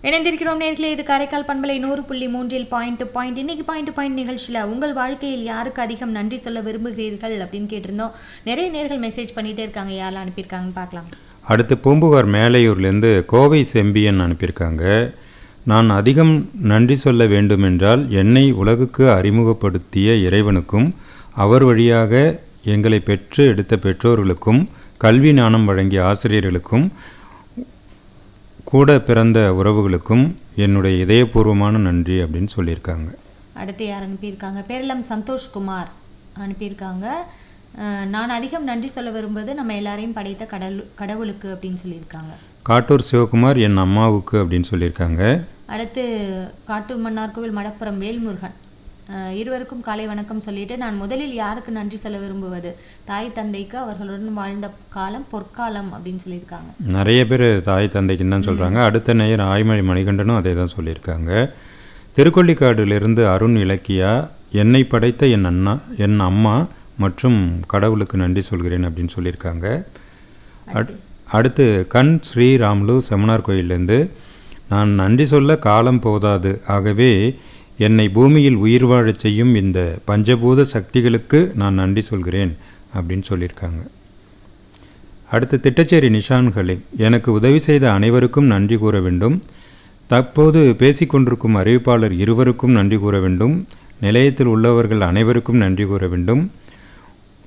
இணைந்திருக்கிறோம் நேர்களே இது காரைக்கால் பண்பலை நூறு புள்ளி மூன்றில் பாயிண்ட் டு பாயிண்ட் இன்னைக்கு பாயிண்ட் டு பாயிண்ட் நிகழ்ச்சியில் உங்கள் வாழ்க்கையில் யாருக்கு அதிகம் நன்றி சொல்ல விரும்புகிறீர்கள் அப்படின்னு கேட்டிருந்தோம் நிறைய நேர்கள் மெசேஜ் பண்ணிட்டே இருக்காங்க யாரெல்லாம் அனுப்பியிருக்காங்கன்னு பார்க்கலாம் அடுத்து பூம்புகார் மேலையூர்லேருந்து கோவை செம்பியன் அனுப்பியிருக்காங்க நான் அதிகம் நன்றி சொல்ல வேண்டுமென்றால் என்னை உலகுக்கு அறிமுகப்படுத்திய இறைவனுக்கும் அவர் வழியாக எங்களை பெற்று எடுத்த பெற்றோர்களுக்கும் கல்வி ஞானம் வழங்கிய ஆசிரியர்களுக்கும் கூட பிறந்த உறவுகளுக்கும் என்னுடைய இதயபூர்வமான நன்றி அப்படின்னு சொல்லியிருக்காங்க அடுத்து யார் அனுப்பியிருக்காங்க பேரளம் சந்தோஷ்குமார் அனுப்பியிருக்காங்க அஹ், நான் அதிகம் நன்றி சொல்ல விரும்புவது நம்ம எல்லாரையும் படைத்த கடல் கடவுளுக்கு அப்படின்னு சொல்லியிருக்காங்க காட்டூர் சிவகுமார் என் அம்மாவுக்கு அப்படின்னு சொல்லியிருக்காங்க அடுத்து காட்டூர் மன்னார்கோவில் மடப்புறம் வேல்முருகன் அஹ், இருவருக்கும் காலை வணக்கம் சொல்லிட்டு நான் முதலில் யாருக்கு நன்றி சொல்ல விரும்புவது தாய் தந்தைக்கு அவர்களுடன் வாழ்ந்த காலம் பொற்காலம் அப்படின்னு சொல்லியிருக்காங்க நிறைய பேர் தாய் தந்தைக்குன்னு தான் சொல்கிறாங்க அடுத்த நேயர் ஆய்மொழி மணிகண்டனும் அதே தான் சொல்லியிருக்காங்க திருக்கொள்ளிக்காடுலேருந்து அருண் இலக்கியா என்னை படைத்த என் அண்ணா என் அம்மா மற்றும் கடவுளுக்கு நன்றி சொல்கிறேன் அப்படின்னு சொல்லியிருக்காங்க அட்- அடுத்து கண் ஸ்ரீராமுலு செமனார் கோயிலேருந்து நான் நன்றி சொல்ல காலம் போதாது ஆகவே என்னை பூமியில் உயிர் வாழச் செய்யும் இந்த பஞ்சபூத சக்திகளுக்கு நான் நன்றி சொல்கிறேன் அப்படின்னு சொல்லியிருக்காங்க அடுத்து திட்டச்சேரி நிஷான் ஹலீம் எனக்கு உதவி செய்த அனைவருக்கும் நன்றி கூற வேண்டும் தற்போது பேசிக்கொண்டிருக்கும் அறிவிப்பாளர் இருவருக்கும் நன்றி கூற வேண்டும் நிலையத்தில் உள்ளவர்கள் அனைவருக்கும் நன்றி கூற வேண்டும்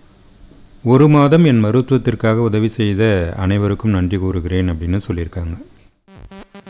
ஒரு மாதம் என் மருத்துவத்திற்காக உதவி செய்த அனைவருக்கும் நன்றி கூறுகிறேன் அப்படின்னு சொல்லியிருக்காங்க